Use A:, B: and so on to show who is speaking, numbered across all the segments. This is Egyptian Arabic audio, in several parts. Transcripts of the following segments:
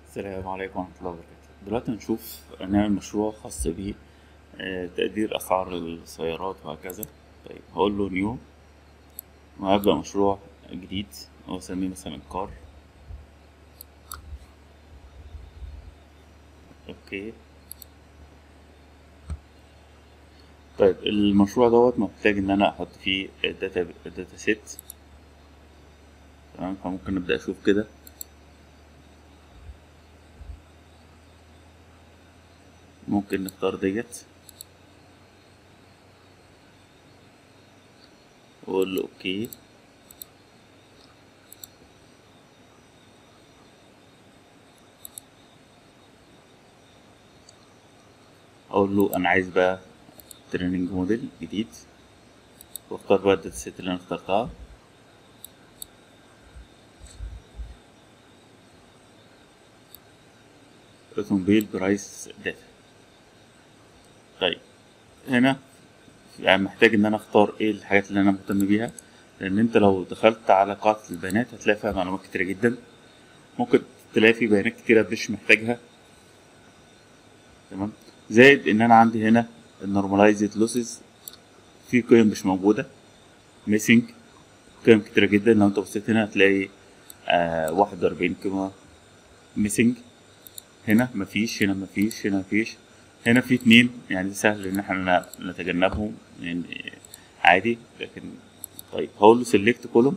A: السلام عليكم ورحمة الله وبركاته دلوقتي هنشوف نعمل مشروع خاص ب تقدير أسعار السيارات وهكذا طيب هقول له نيو وهبدأ مشروع جديد وأسميه مثلا كار أوكي طيب المشروع دوت محتاج إن أنا أحط فيه داتا داتا سيت تمام فممكن نبدأ أشوف كده ممكن نختار ديت واقول له اوكي اقول له انا عايز بقى تريننج موديل جديد واختار بقى الداتا سيت اللي انا اخترتها اوتوموبيل برايس داتا طيب هنا يعني محتاج ان انا اختار ايه الحاجات اللي انا مهتم بيها لان انت لو دخلت على قاعدة البيانات هتلاقي فيها معلومات كتيرة جدا ممكن تلاقي في بيانات كتيرة مش محتاجها تمام زائد ان انا عندي هنا النورماليزد لوسز في قيم مش موجودة ميسنج قيم كتيرة جدا لو انت بصيت هنا هتلاقي آه واحد وأربعين قيمة ميسنج هنا مفيش هنا مفيش هنا مفيش هنا في اتنين يعني سهل ان احنا نتجنبهم يعني عادي لكن طيب هقول له سيلكت كولوم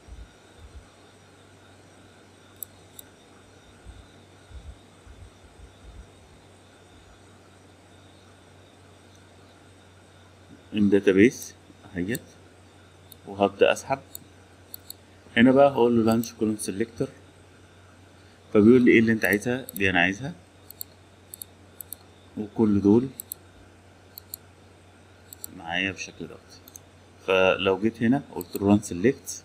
A: ان داتابيس اهيت وهبدا اسحب هنا بقى هقول له لانش كولوم سيلكتور فبيقول لي ايه اللي انت عايزها دي انا عايزها وكل دول معايا بالشكل دوت فلو جيت هنا قلت له ران سيلكت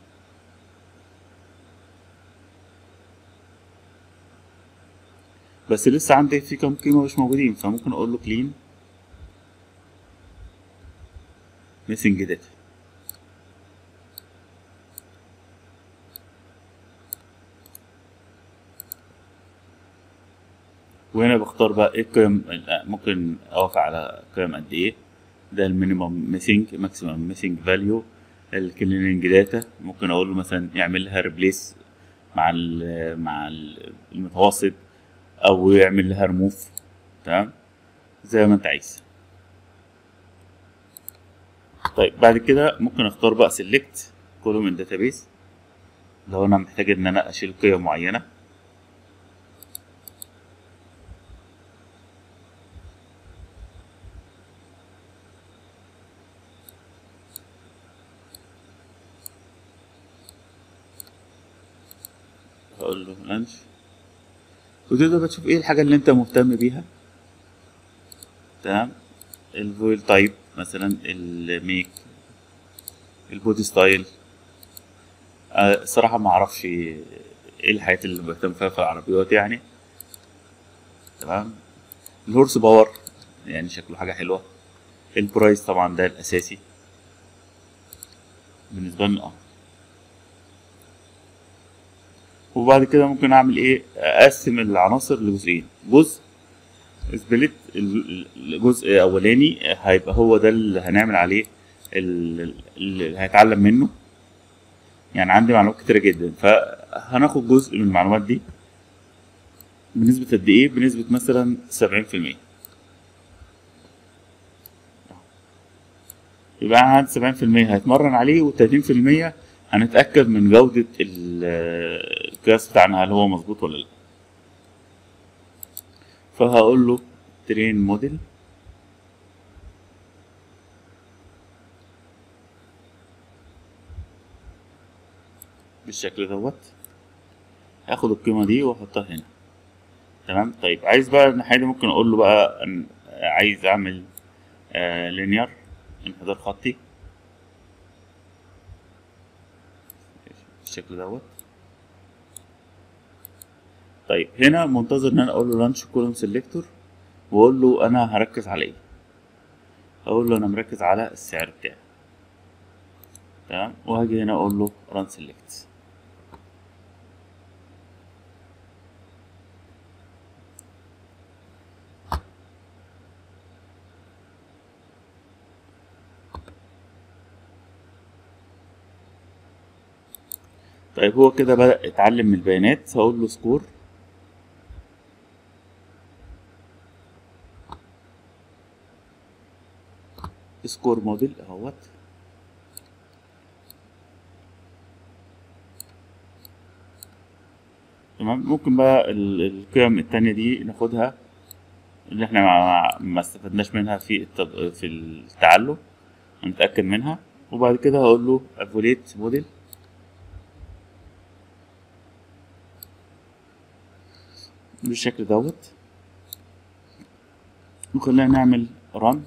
A: بس لسه عندي في كام قيمة مش موجودين فممكن اقول له كلين ميسنج داتا وهنا بختار بقى ايه القيم ممكن اوافق على قيم قد ايه ده المينيمم ميسنج ماكسيمم ميسنج فاليو الكليننج داتا ممكن اقول له مثلا يعمل لها ريبليس مع ال مع ال المتوسط او يعمل لها ريموف تمام زي ما انت عايز طيب بعد كده ممكن اختار بقى سيلكت كولوم من داتابيس لو انا محتاج ان انا اشيل قيم معينه هقول له لانش وتقدر بقى تشوف ايه الحاجة اللي انت مهتم بيها تمام الفويل تايب مثلا الميك البودي ستايل أه الصراحة ما اعرفش ايه الحاجات اللي بهتم فيها في العربيات يعني تمام الهورس باور يعني شكله حاجة حلوة البرايس طبعا ده الاساسي بالنسبة لنا اه وبعد كده ممكن اعمل ايه اقسم العناصر لجزئين جزء سبليت الجزء الاولاني هيبقى هو ده اللي هنعمل عليه اللي هيتعلم منه يعني عندي معلومات كتيرة جدا فهناخد جزء من المعلومات دي بنسبة قد ايه بنسبة مثلا سبعين في المية يبقى عندي سبعين في المية هيتمرن عليه والتلاتين في المية هنتأكد من جودة القياس بتاعنا هل هو مظبوط ولا لا فهقول له ترين موديل بالشكل دوت هاخد القيمة دي واحطها هنا تمام طيب عايز بقى الناحية دي ممكن اقول له بقى عايز اعمل آه لينير انحدار خطي بالشكل دوت طيب هنا منتظر ان انا اقول له لانش كولوم سيلكتور واقول له انا هركز على ايه اقول له انا مركز على السعر بتاعي تمام وهاجي هنا اقول له ران سيلكت طيب هو كده بدأ يتعلم من البيانات هقول له سكور سكور موديل اهوت تمام ممكن بقى ال- القيم التانية دي ناخدها اللي احنا ما, ما استفدناش منها في التد... في التعلم نتأكد منها وبعد كده هقول له افوليت موديل بالشكل دوت وخلينا نعمل رن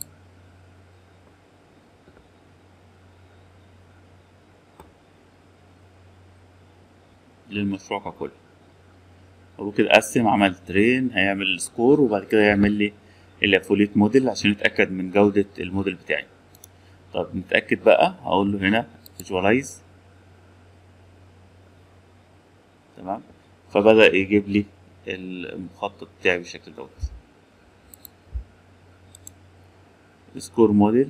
A: للمشروع ككل هو كده قسم عمل ترين هيعمل سكور وبعد كده يعمل لي الافوليت موديل عشان نتاكد من جوده الموديل بتاعي طب نتاكد بقى هقول له هنا فيجواليز تمام فبدا يجيب لي المخطط بتاعي بالشكل دوت سكور موديل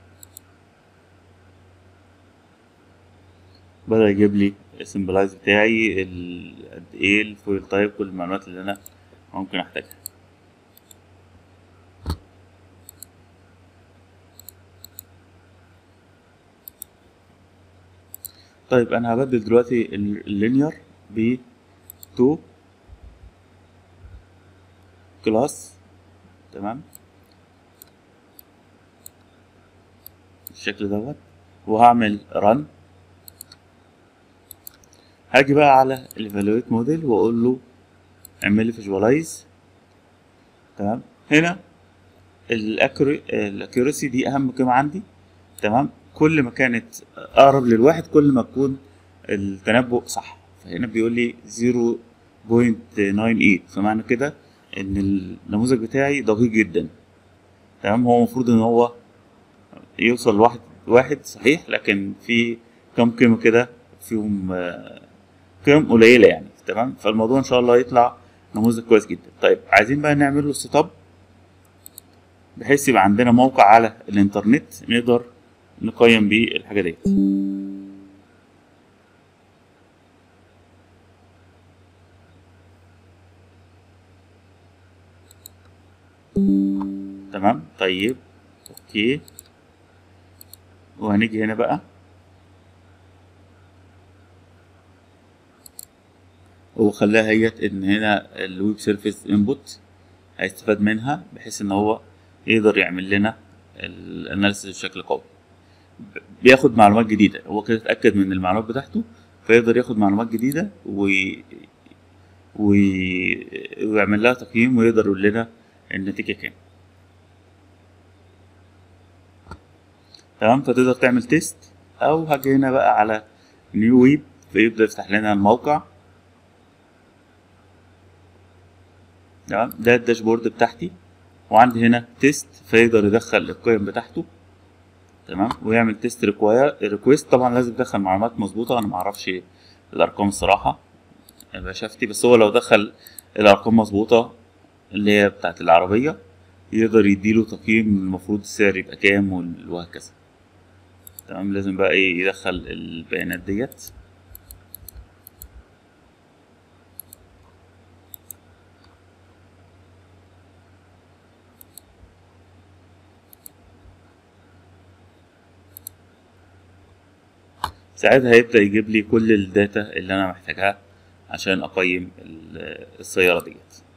A: بدأ يجيب لي السمبلايز بتاعي ال- قد ايه الفويل تايب كل المعلومات اللي انا ممكن احتاجها طيب انا هبدل دلوقتي اللينير ب 2 كلاس تمام بالشكل دوت وهعمل رن هاجي بقى على الايفالويت موديل واقول له اعمل لي فيجواليز تمام هنا الاكيورسي دي اهم قيمه عندي تمام كل ما كانت اقرب للواحد كل ما تكون التنبؤ صح فهنا بيقول لي 0.98 فمعنى كده ان النموذج بتاعي دقيق جدا تمام هو المفروض ان هو يوصل لواحد واحد صحيح لكن في كم قيمه كده فيهم آه، قيم قليله يعني تمام فالموضوع ان شاء الله يطلع نموذج كويس جدا طيب عايزين بقى نعمل له سيت اب بحيث يبقى عندنا موقع على الانترنت نقدر نقيم بيه الحاجه ديت تمام طيب اوكي وهنيجي هنا بقى وخلاها هيت ان هنا الويب سيرفيس انبوت هيستفاد منها بحيث ان هو يقدر يعمل لنا الاناليسيس بشكل قوي بياخد معلومات جديده هو كده اتاكد من المعلومات بتاعته فيقدر ياخد معلومات جديده وي... وي... ويعمل لها تقييم ويقدر يقول لنا النتيجه كام تمام فتقدر تعمل تيست او هاجي هنا بقى على نيو ويب فيبدا يفتح لنا الموقع تمام ده الداشبورد بتاعتي وعندي هنا تيست فيقدر يدخل القيم بتاعته تمام ويعمل تيست ريكويست طبعا لازم يدخل معلومات مظبوطه انا معرفش الارقام الصراحه بشافتي بس هو لو دخل الارقام مظبوطه اللي هي بتاعت العربيه يقدر يديله تقييم المفروض السعر يبقى كام وال- وهكذا تمام لازم بقى ايه يدخل البيانات ديت ساعتها هيبدأ يجيب لي كل الداتا اللي أنا محتاجها عشان أقيم ال- السيارة ديت